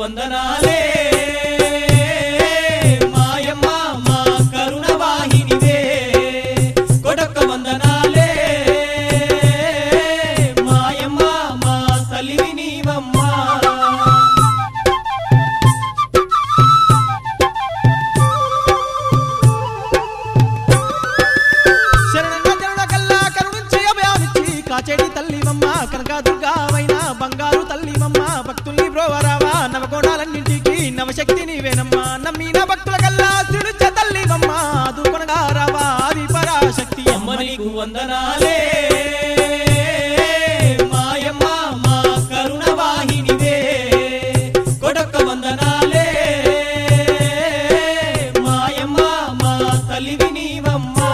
వందనాలే మాయమ్మ మా కరుణ వాహినివే కొడొక్క వందనాలే మాయమ్మ మా తల్లివి నీవమ్మా శరణంగా జనుల కల్లా కరుణించి అభయామిచ్చి కాచేటి తల్లివమ్మ కనకదుర్గావైన బంగారు తల్లివమ్మ భక్తుల్ని బ్రోవరావా నవకోణాలన్నింటికి నవశక్తి నీవేనమ్మా నమ్మిన భక్తుల కల్లా సిరుచ తల్లివమ్మ దూకొనగా రావా ఆది పరాశక్తి అమ్మ నీకు వందనాలే మాయమ్మ మా కరుణ వాహినివే కొడొక్క వందనాలే మాయమ్మ మా తల్లివి నీవమ్మా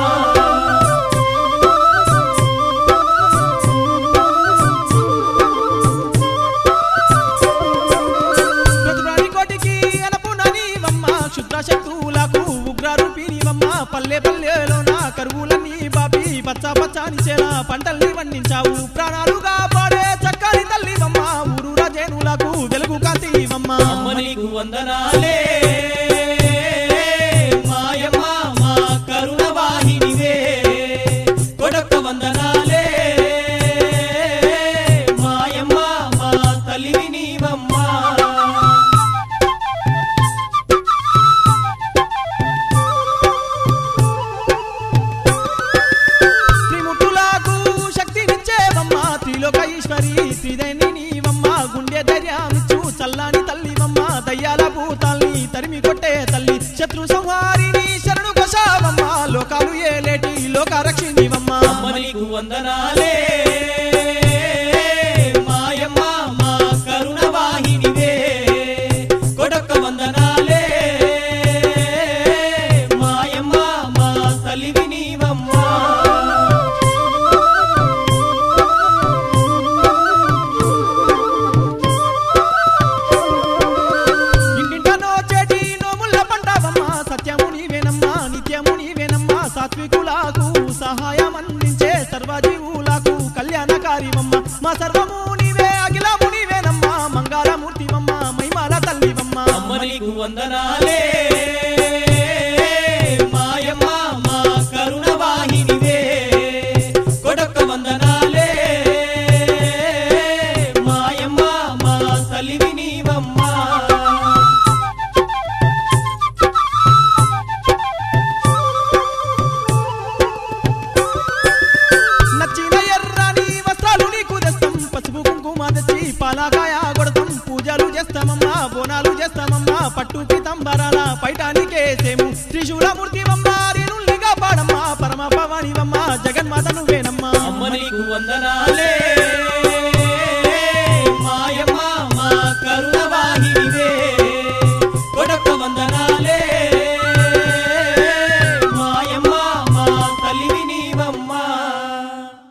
ప్రతిప్రాణి కోటికి అనపున నీవమ్మ క్షుద్ర శక్తులకు ఉగ్ర రూపినివమ్మ పల్లె పల్లెలోన కరువులన్నీ బాపి పచ్చ పచ్చాని చేల పంటల్ని వండించావు ప్రాణాలుగా పాడే చక్కని తల్లివమ్మ ఊరు రాజేనులకు వెలుగు కాంతివమ్మ అమ్మ నీకు వందనాలే మాయమ్మ మా కరుణ వాహినివే కొడొక్క వందనాలే మాయమ్మ మా తల్లివి నీవమ్మా త్రిముట్టులకు శక్తినిచ్చేవమ్మ త్రిలోక ఈశ్వరి త్రిదైని నీవమ్మ గుండె ధైర్యమిచ్చు చల్లాని తల్లివమ్మ దయ్యాల భూతాల్ని తరిమి కొట్టే తల్లి శత్రు సంహారిని శరణు కొశావమ్మ లోకాలు ఏలేటి లోక రక్షిణివమ్మ అమ్మ నీకు వందనాలే మాయమ్మ మా కరుణ వాహినివే కొడొక్క వందనాలే మాయమ్మ మా తల్లివి నీవమ్మా ఇంటింటనో చేటి నోముల పంటవమ్మ సత్యము నీవేనమ్మా నిత్యము నీవేనమ్మా సాత్వికులకు సహాయం అందించే సర్వజీవులకు కళ్యాణకారివమ్మ మా సర్వము నీవే అఖిలము నీవేనమ్మా మంగళమూర్తివమ్మ మహిమాల తల్లివమ్మ అమ్మ నీకు వందనాలే మాయమ్మ మా కరుణ వాహినివే కొడొక్క వందనాలే మాయమ్మ మా తల్లివి నీవమ్మా నచ్చిన ఎర్రని వస్త్రాలు నీకు తెస్తాం పసుపు కుంకుమ తెచ్చి పాలకాయ కొడతాం పూజలు చేస్తామమ్మా బోనాలు చేస్తామమ్మా పట్టు పితంబరాల పైటానికేసేము త్రిశూలమూర్తివమ్మ రేణుల్నిగా పాడమ్మా పరమ పవాణివమ్మ జగన్మాత నువ్వేనమ్మా అమ్మ నీకు వందనాలే